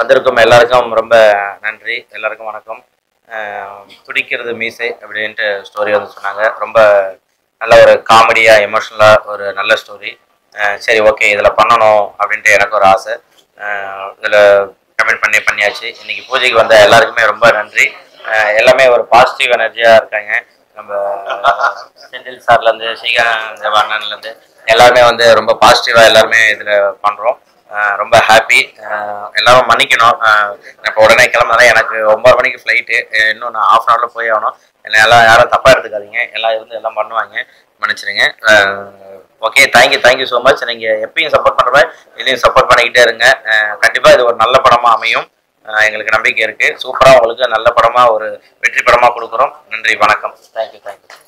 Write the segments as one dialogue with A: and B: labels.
A: வந்திருக்கும் எல்லாருக்கும் ரொம்ப நன்றி எல்லாருக்கும் வணக்கம் அஹ் துடிக்கிறது மீசை அப்படின்ட்டு ஸ்டோரி வந்து சொன்னாங்க ரொம்ப நல்ல ஒரு காமெடியாக எமோஷ்னலாக ஒரு நல்ல ஸ்டோரி சரி ஓகே இதில் பண்ணணும் அப்படின்ட்டு எனக்கு ஒரு ஆசை இதில் கமெண்ட் பண்ணி பண்ணியாச்சு இன்னைக்கு பூஜைக்கு வந்த எல்லாருக்குமே ரொம்ப நன்றி அஹ் எல்லாமே ஒரு பாசிட்டிவ் எனர்ஜியாக இருக்காங்க நம்ம செந்தில் சார்லேருந்து ஸ்ரீகாந்த் தேவானன்லேருந்து எல்லாருமே வந்து ரொம்ப பாசிட்டிவாக எல்லாருமே இதில் பண்ணுறோம் ரொம்ப ஹாப்பி எல்லாரும் மன்னிக்கணும் அஹ் இப்போ உடனே கிளம்புறேன் எனக்கு ஒன்பது மணிக்கு ஃப்ளைட்டு இன்னும் நான் ஆஃப் அன் ஹவரில் போய் ஆகணும் என்ன எல்லாம் யாரும் தப்பாக எடுத்துக்காதீங்க எல்லாம் இருந்து எல்லாம் பண்ணுவாங்க மன்னிச்சிடுங்க okay thank you thank you so much நீங்கள் எப்பயும் சப்போர்ட் பண்ணுற இதையும் சப்போர்ட் பண்ணிக்கிட்டே இருங்க கண்டிப்பாக இது ஒரு நல்ல படமாக அமையும் அஹ் எங்களுக்கு நம்பிக்கை இருக்கு சூப்பராக உங்களுக்கு நல்ல படமாக ஒரு வெற்றி படமாக கொடுக்குறோம் நன்றி வணக்கம் தேங்க்யூ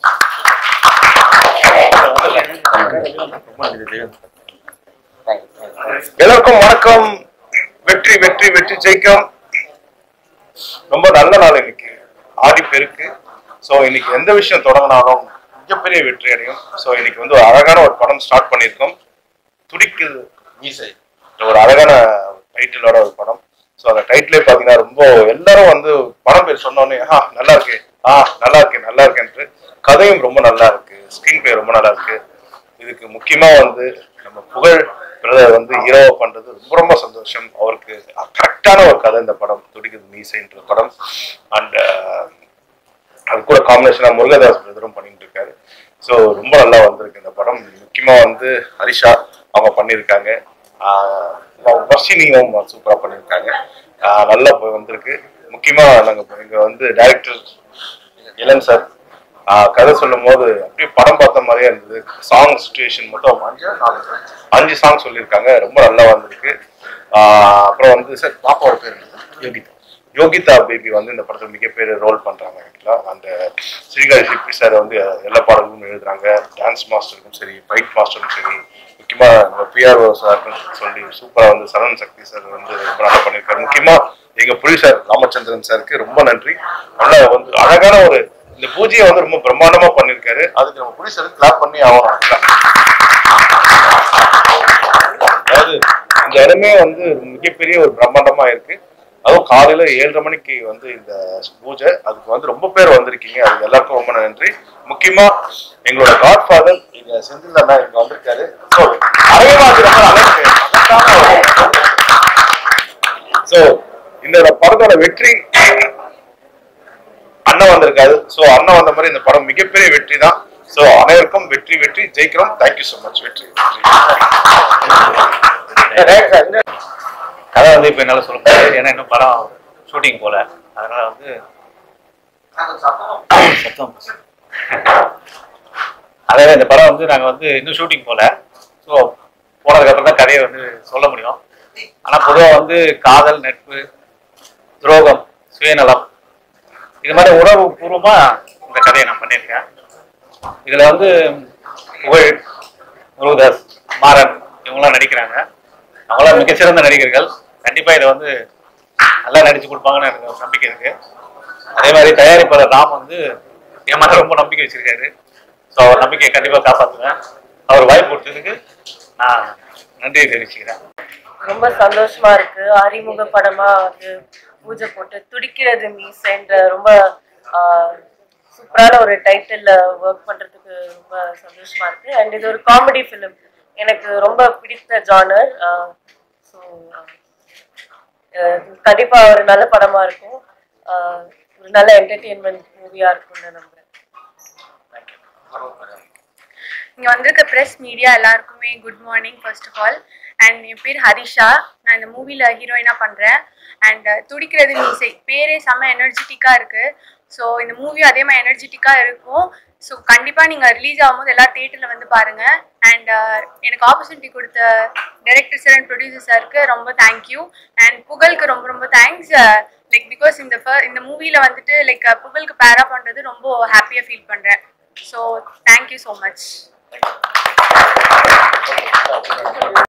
A: தேங்க்யூ
B: எல்லாருக்கும் வணக்கம் வெற்றி வெற்றி வெற்றி ஜெயிக்கும் ரொம்ப நல்ல நாள் இன்னைக்கு ஆடி பெருக்கு ஸோ இன்னைக்கு எந்த விஷயம் தொடங்கினாலும் மிகப்பெரிய வெற்றி அடையும் ஸோ இன்னைக்கு வந்து ஒரு அழகான ஒரு படம் ஸ்டார்ட் பண்ணியிருக்கோம் துடிக்குது மீசை ஒரு அழகான டைட்டிலோட ஒரு படம் ஸோ அந்த டைட்டிலே பார்த்தீங்கன்னா ரொம்ப எல்லாரும் வந்து படம் பேர் சொன்னோடனே ஆ நல்லா இருக்கு ஆ நல்லா இருக்கு நல்லா இருக்குன்ட்டு கதையும் ரொம்ப நல்லா இருக்கு ஸ்க்ரீன் பிளே ரொம்ப நல்லா இருக்கு இதுக்கு முக்கியமா வந்து நம்ம புகழ் பிரதர் வந்து ஹீரோவா பண்றது ரொம்ப ரொம்ப சந்தோஷம் அவருக்கு கரெக்டான ஒரு கதை இந்த படம் துடிக்குது மீசைன்ற படம் அண்ட் அது கூட காம்பினேஷனா முருகதாஸ் பிரதரும் பண்ணிட்டு இருக்காரு ஸோ ரொம்ப நல்லா வந்திருக்கு இந்த படம் முக்கியமா வந்து ஹரிஷா அவங்க பண்ணியிருக்காங்க ஆஹ் வர்ஷினியும் சூப்பரா பண்ணியிருக்காங்க ஆஹ் நல்லா இப்ப வந்திருக்கு முக்கியமா நாங்க இப்ப இங்க வந்து டைரக்டர் இளன் சார் ஆஹ் கதை சொல்லும் போது அப்படியே படம் பார்த்த மாதிரியே இருந்தது சாங் சுச்சுவேஷன் மட்டும் அஞ்சு நாலு அஞ்சு சாங் சொல்லியிருக்காங்க ரொம்ப நல்லா வந்திருக்கு ஆஹ் அப்புறம் வந்து சார் பாப்பாவோட பேர் என்னது? யோகிதா யோகிதா பேபி வந்து இந்த படத்துல மிகப்பெரிய ரோல் பண்றாங்க ஆக்சுவலா அந்த ஸ்ரீகாரி சிப்பி சார் வந்து எல்லா பாடல்களும் எழுதுறாங்க டான்ஸ் மாஸ்டருக்கும் சரி ஃபைட் மாஸ்டருக்கும் சரி முக்கியமா நம்ம பிஆர்ஓ சாருக்கும் சொல்லி சூப்பரா வந்து சரண் சக்தி சார் வந்து ரொம்ப நல்லா பண்ணியிருக்காரு முக்கியமா எங்க ப்ரொடியூசர் ராமச்சந்திரன் சாருக்கு ரொம்ப நன்றி நல்லா வந்து அழகான ஒரு இந்த பூஜையை வந்து ரொம்ப பிரம்மாண்டமா பண்ணியிருக்காரு அதுக்கு நம்ம ப்ரொடியூசருக்கு கிளாப் பண்ணி ஆகணும் actually. அதாவது இந்த இடமே வந்து மிகப்பெரிய ஒரு பிரம்மாண்டமா இருக்கு அதுவும் காலையில ஏழரை மணிக்கு வந்து இந்த பூஜை அதுக்கு வந்து ரொம்ப பேர் வந்திருக்கீங்க அதுக்கு எல்லாருக்கும் ரொம்ப நன்றி முக்கியமா எங்களோட காட் ஃபாதர் இங்க செந்தில் அண்ணா இங்க வந்திருக்காரு ஸோ அரைவாசி ரொம்ப அழகு ஸோ இந்த படத்தோட வெற்றி அண்ணன் வந்திருக்காரு ஸோ அண்ணன் வந்த மாதிரி இந்த படம் மிகப்பெரிய வெற்றி தான் ஸோ அனைவருக்கும் வெற்றி வெற்றி ஜெயிக்கிறோம் தேங்க்யூ ஸோ மச் வெற்றி வெற்றி
C: கதை வந்து இப்போ என்னால் சொல்ல முடியாது ஏன்னா இன்னும் படம் ஷூட்டிங் போல அதனால வந்து சத்தம் அதாவது இந்த படம் வந்து நாங்கள் வந்து இன்னும் ஷூட்டிங் போல ஸோ போனதுக்கப்புறம் தான் கதையை வந்து சொல்ல முடியும் ஆனால் பொதுவாக வந்து காதல் நட்பு துரோகம் சுயநலம் இது மாதிரி உணர்வு பூர்வமாக இந்த கதையை நான் பண்ணியிருக்கேன் இதில் வந்து புகழ் முருகதாஸ் மாறன் இவங்களாம் நடிக்கிறாங்க அவங்களாம் மிகச்சிறந்த நடிகர்கள் கண்டிப்பா இதை வந்து நல்லா நடிச்சு கொடுப்பாங்கன்னு எனக்கு ஒரு நம்பிக்கை இருக்கு அதே மாதிரி தயாரிப்பாளர் ராம் வந்து என் மேல ரொம்ப நம்பிக்கை வச்சிருக்காரு ஸோ அவர் நம்பிக்கையை கண்டிப்பா காப்பாத்துவேன் அவர் வாய்ப்பு கொடுத்ததுக்கு நான் நன்றியை தெரிவிச்சுக்கிறேன்
D: ரொம்ப சந்தோஷமா இருக்கு அறிமுக படமா வந்து பூஜை போட்டு துடிக்கிறது மீசைன்ற ரொம்ப சூப்பரான ஒரு டைட்டில் ஒர்க் பண்றதுக்கு ரொம்ப சந்தோஷமா இருக்கு அண்ட் இது ஒரு காமெடி ஃபிலிம் எனக்கு ரொம்ப பிடித்த ஜானர் ஸோ கண்டிப்பா ஒரு நல்ல படமா இருக்கும் ஆஹ் ஒரு நல்ல என்டர்டெயின்மெண்ட் மூவியா இருக்கும்னு நம்புறேன்
E: இங்கே வந்திருக்க ப்ரெஸ் மீடியா எல்லாருக்குமே good morning first of all and என் பேர் ஹரிஷா நான் இந்த மூவியில் ஹீரோயினாக பண்ணுறேன் அண்ட் துடிக்கிறது மீசை பேரே செம்ம எனர்ஜெட்டிக்காக இருக்குது ஸோ இந்த மூவி அதே மாதிரி எனர்ஜெட்டிக்காக இருக்கும் ஸோ கண்டிப்பாக நீங்கள் ரிலீஸ் ஆகும்போது எல்லா தேட்டரில் வந்து பாருங்கள் அண்ட் எனக்கு ஆப்பர்ச்சுனிட்டி கொடுத்த டைரக்டர் சார் அண்ட் ப்ரொடியூசர் சாருக்கு ரொம்ப தேங்க்யூ அண்ட் புகழுக்கு ரொம்ப ரொம்ப தேங்க்ஸ் லைக் பிகாஸ் இந்த fir- இந்த மூவியில் வந்துட்டு லைக் புகழுக்கு பேரா பண்ணுறது ரொம்ப ஹாப்பியாக ஃபீல் பண்ணுறேன் ஸோ தேங்க்யூ ஸோ மச்